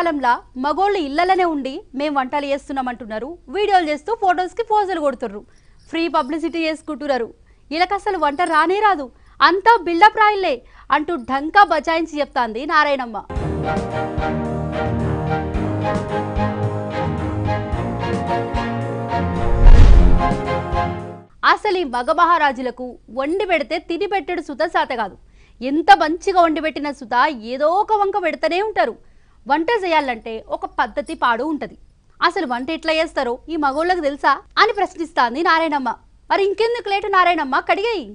కాలంలో మగోళ్ళు ఇళ్లలోనే ఉండి మేము వంటలు చేస్తున్నామంటున్నారు వీడియోలు చేస్తూ ఫొటోస్కి పోజులు కొడుతుర్రు ఫ్రీ పబ్లిసిటీ చేసుకుంటున్నారు వీళ్ళకి అసలు వంట రానే రాదు అంతా బిల్డప్ రాయిలే అంటూ ఢంకా బచాయించి చెప్తాంది నారాయణమ్మ అసలు ఈ మగ మహారాజులకు వండి పెడితే తిని పెట్టడు సుత సాత కాదు ఎంత మంచిగా వండి పెట్టిన సుత ఏదో ఒక వంక పెడతానే ఉంటారు వంట చేయాలంటే ఒక పద్ధతి పాడు ఉంటది అసలు వంట ఎట్లా చేస్తారో ఈ మగోళ్ళకి తెలుసా అని ప్రశ్నిస్తాంది నారాయణమ్మ మరి ఇంకెందుకు లేటు నారాయణమ్మ కడిగేయి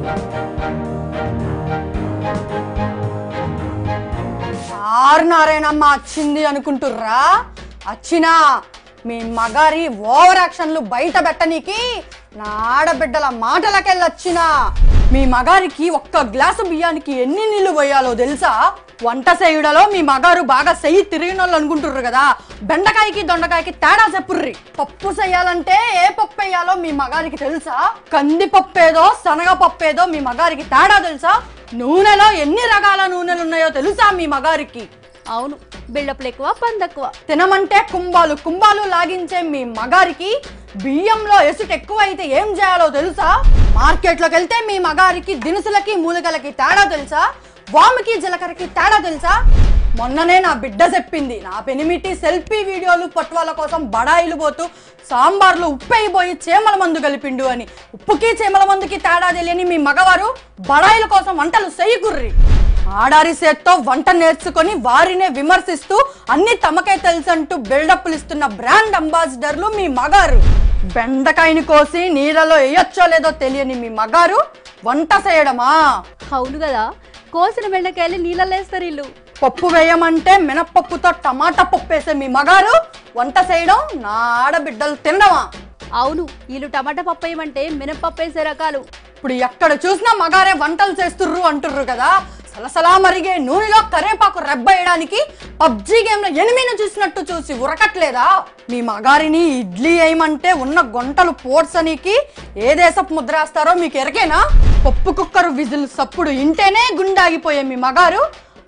ఆరు నారాయణమ్మ వచ్చింది అనుకుంటుర్రా వచ్చినా మీ మగారి ఓవర్ యాక్షన్లు బయట పెట్టనీకి నా ఆడబిడ్డల మాటలకెళ్ళొచ్చినా మీ మగారికి ఒక్క గ్లాసు బియ్యానికి ఎన్ని నీళ్లు పోయాలో తెలుసా వంట చేయుడలో మీ మగారు బాగా సెయ్యి తిరిగినోళ్ళు అనుకుంటుర్రు కదా బెండకాయకి దొండకాయకి తేడా చెప్పుర్రి పప్పు చేయాలంటే ఏ పప్పు వేయాలో మీ మగారికి తెలుసా కంది పప్పేదో శనగ పప్పేదో మీ మగారికి తేడా తెలుసా నూనెలో ఎన్ని రకాల నూనెలు ఉన్నాయో తెలుసా మీ మగారికి అవును బిల్డప్లు ఎక్కువ పందెక్కువ తినమంటే కుంభాలు కుంభాలు లాగించే మీ మగారికి బియ్యంలో ఎసుట ఎక్కువ అయితే ఏం చేయాలో తెలుసా మార్కెట్లోకి వెళ్తే మీ మగారికి దినుసులకి మూలికలకి తేడా తెలుసా వాముకి జీలకర్రకి తేడా తెలుసా మొన్ననే నా బిడ్డ చెప్పింది నా పెనిమిటి సెల్ఫీ వీడియోలు పట్టువాల కోసం బడాయిలు పోతూ సాంబార్లు ఉప్పైపోయి చీమల మందు కలిపిండు అని ఉప్పుకి చీమల మందుకి తేడా తెలియని మీ మగవారు బడాయిల కోసం వంటలు చేయకుర్రి ఆడారి చేత్తో వంట నేర్చుకొని వారినే విమర్శిస్తూ అన్ని తమకే తెలుసంటూ బిల్డప్లు ఇస్తున్న బ్రాండ్ అంబాసిడర్లు మీ మగారు బెండకాయని కోసి నీళ్ళలో వేయొచ్చో లేదో తెలియని మీ మగారు వంట చేయడమా అవును కదా కోసిన బెండకాయలు నీళ్ళలో వేస్తారు వీళ్ళు పప్పు వేయమంటే మినప్పప్పుతో టమాటా పప్పు వేసే మీ మగారు వంట చేయడం నా ఆడబిడ్డలు తినడమా అవును వీళ్ళు టమాటా పప్పు వేయమంటే మినపప్పు వేసే రకాలు ఇప్పుడు ఎక్కడ చూసినా మగారే వంటలు చేస్తుర్రు అంటుర్రు కదా సలసలా మరిగే నూనెలో కరేపాకు రెబ్బేయడానికి పబ్జీ గేమ్ లో ఎనిమిని చూసినట్టు చూసి ఉరకట్లేదా మీ మగారిని ఇడ్లీ వేయమంటే ఉన్న గొంటలు పోడ్సనికి ఏ దేశపు ముద్ర వేస్తారో మీకు ఎరకేనా పప్పు కుక్కరు విజిల్ సప్పుడు ఇంటేనే గుండాగిపోయే మీ మగారు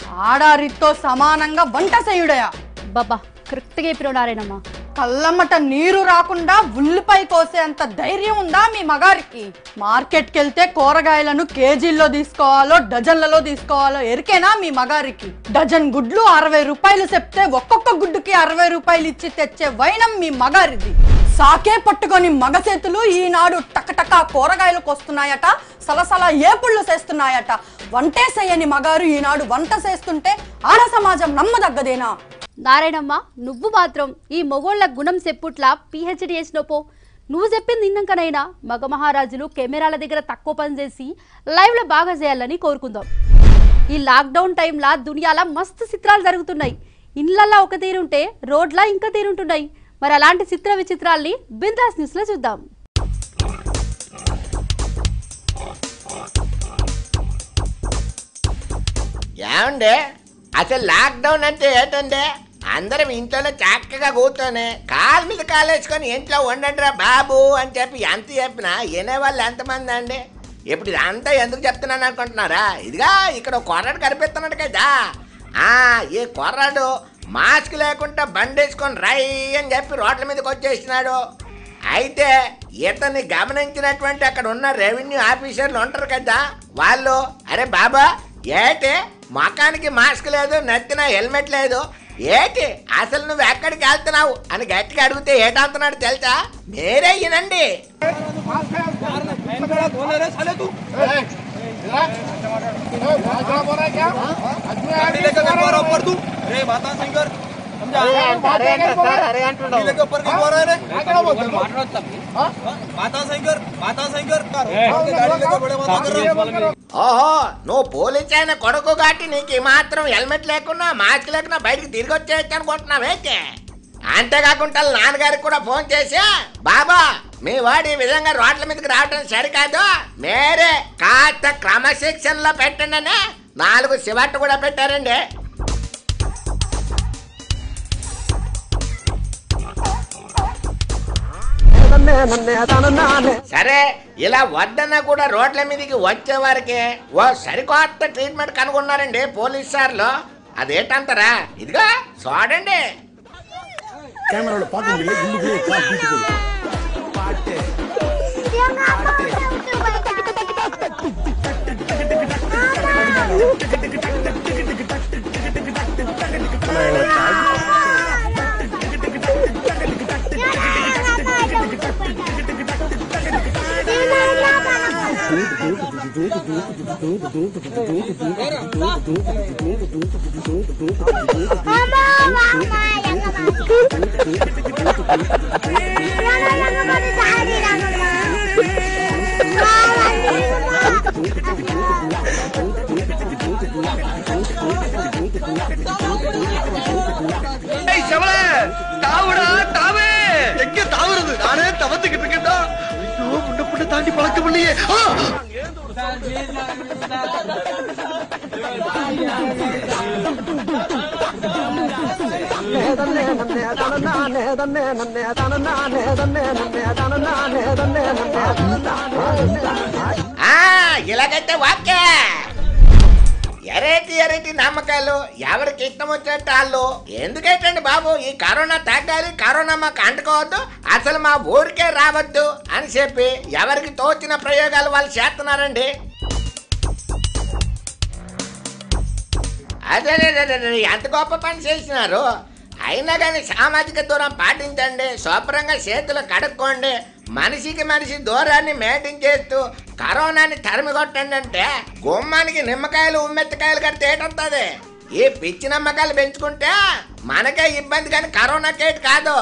ఆడారితో సమానంగా వంట చేయుడయా బాబా కరెక్ట్గా చెప్పినావు నారాయణమ్మ కళ్ళమ్మట నీరు రాకుండా ఉల్లిపాయ కోసేంత ధైర్యం ఉందా మీ మగారికి మార్కెట్కి వెళ్తే కూరగాయలను కేజీల్లో తీసుకోవాలో డజన్లలో తీసుకోవాలో ఎరికేనా మీ మగారికి డజన్ గుడ్లు అరవై రూపాయలు చెప్తే ఒక్కొక్క గుడ్డుకి అరవై రూపాయలు ఇచ్చి తెచ్చే వైనం మీ మగారిది సాకే పట్టుకొని మగ చేతులు ఈనాడు టకటక కూరగాయలకు వస్తున్నాయట సలసల ఏపుళ్ళు చేస్తున్నాయట వంటే చెయ్యని మగారు ఈనాడు వంట చేస్తుంటే ఆడ సమాజం నమ్మదగ్గదేనా నారాయణమ్మ నువ్వు మాత్రం ఈ మొగోళ్ళ గుణం చెప్పుట్లా పిహెచ్డి చేసినపో నువ్వు చెప్పింది ఇందాకనైనా మగ మహారాజులు కెమెరాల దగ్గర తక్కువ పని చేసి లైవ్లో బాగా చేయాలని కోరుకుందాం ఈ లాక్డౌన్ టైంలా దునియాల మస్తు చిత్రాలు జరుగుతున్నాయి ఇళ్ళల్లో ఒక తీరుంటే రోడ్లా ఇంకా తీరుంటున్నాయి మరి అలాంటి చిత్ర విచిత్రాల్ని బిందాస్ న్యూస్లో చూద్దాం ఏమండే అసలు లాక్డౌన్ అంటే ఏంటంటే అందరం ఇంట్లోనే చక్కగా కూర్చొని కాలు మీద కాలేసుకొని ఇంట్లో ఉండండిరా బాబు అని చెప్పి ఎంత చెప్పినా వినేవాళ్ళు ఎంతమంది అండి ఇప్పుడు ఇదంతా ఎందుకు చెప్తున్నాను అనుకుంటున్నారా ఇదిగా ఇక్కడ ఒక కుర్రాడు కనిపిస్తున్నాడు కదా ఆ ఈ కుర్రాడు మాస్క్ లేకుండా బండేసుకొని రై అని చెప్పి రోడ్ల మీదకి వచ్చేసినాడు అయితే ఇతన్ని గమనించినటువంటి అక్కడ ఉన్న రెవెన్యూ ఆఫీసర్లు ఉంటారు కదా వాళ్ళు అరే బాబా ఏటి మొఖానికి మాస్క్ లేదు నెత్తిన హెల్మెట్ లేదు ఏటి అసలు నువ్వు ఎక్కడికి వెళ్తున్నావు అని గట్టిగా అడిగితే ఏటంటున్నాడు తెలుసా మీరే వినండి गाड़ी लेकर के मारो ऊपर तू अरे माता शंकर समझा गाड़ी लेके ऊपर क्यों मार रहा है माता शंकर माता शंकर गाड़ी लेकर बड़े माता कर रहा है ఓహో నువ్వు పోలీస్ అయిన కొడుకు కాబట్టి నీకు ఈ మాత్రం హెల్మెట్ లేకున్నా మాస్క్ లేకున్నా బయటికి తిరిగి వచ్చేయచ్చు అనుకుంటున్నావేకే అంతేకాకుండా వాళ్ళ నాన్నగారికి కూడా ఫోన్ చేసి బాబా మీ వాడు ఈ విధంగా రోడ్ల మీదకి రావడం సరికాదు మీరే కాస్త క్రమశిక్షణలో పెట్టండి అని నాలుగు శివట్టు కూడా పెట్టారండి సరే ఇలా వద్దన్నా కూడా రోడ్ల మీదకి వచ్చే వారికి ఓ సరికొత్త ట్రీట్మెంట్ కనుగొన్నారండి పోలీస్ సార్లు అదేంటంటారా ఇదిగో చూడండి கேமராவில் பார்க்க முடியல உள்ளுக்குள்ளே ஒரு கால் பீட்டு போகுது எங்க தாவுறது நானே தவத்துக்கிட்டு இருக்கேன்டா ஐயோ முன்ன புண்ண தாண்டி பழக்கம் இல்லையே ஆ! ఆ ఇలాగైతే వాక్య ఎరేటి ఎరేటి నమ్మకాలు ఎవరికి ఇష్టం వచ్చినట్టు వాళ్ళు ఎందుకైతండి బాబు ఈ కరోనా తగ్గాలి కరోనా మాకు అంటుకోవద్దు అసలు మా ఊరికే రావద్దు అని చెప్పి ఎవరికి తోచిన ప్రయోగాలు వాళ్ళు చేస్తున్నారండి అదే అదే, అదే, అదే, ఎంత గొప్ప పని చేసినారు అయినా కానీ సామాజిక దూరం పాటించండి శుభ్రంగా చేతులు కడుక్కోండి మనిషికి మనిషి దూరాన్ని మెయింటైన్ చేస్తూ కరోనాని తరిమి కొట్టండి అంటే గుమ్మానికి నిమ్మకాయలు ఉమ్మెత్తకాయలు కడితే ఏటొస్తుంది ఈ పిచ్చి నమ్మకాలు పెంచుకుంటే మనకే ఇబ్బంది కానీ కరోనా కేట్ కాదు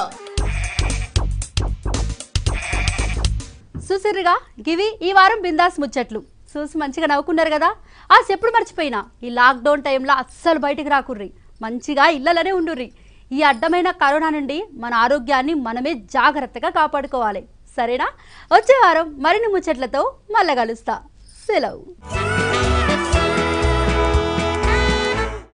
చూసిర్రుగా గివి ఈ వారం బిందాస్ ముచ్చట్లు చూసి మంచిగా నవ్వుకున్నారు కదా ఆ చెప్పుడు మర్చిపోయినా ఈ లాక్డౌన్ టైంలో అస్సలు బయటికి రాకుర్రి మంచిగా ఇళ్లలోనే ఉండుర్రి ఈ అడ్డమైన కరోనా నుండి మన ఆరోగ్యాన్ని మనమే జాగ్రత్తగా కాపాడుకోవాలి సరేనా వచ్చే వారం మరిన్ని ముచ్చట్లతో మళ్ళా కలుస్తా సెలవు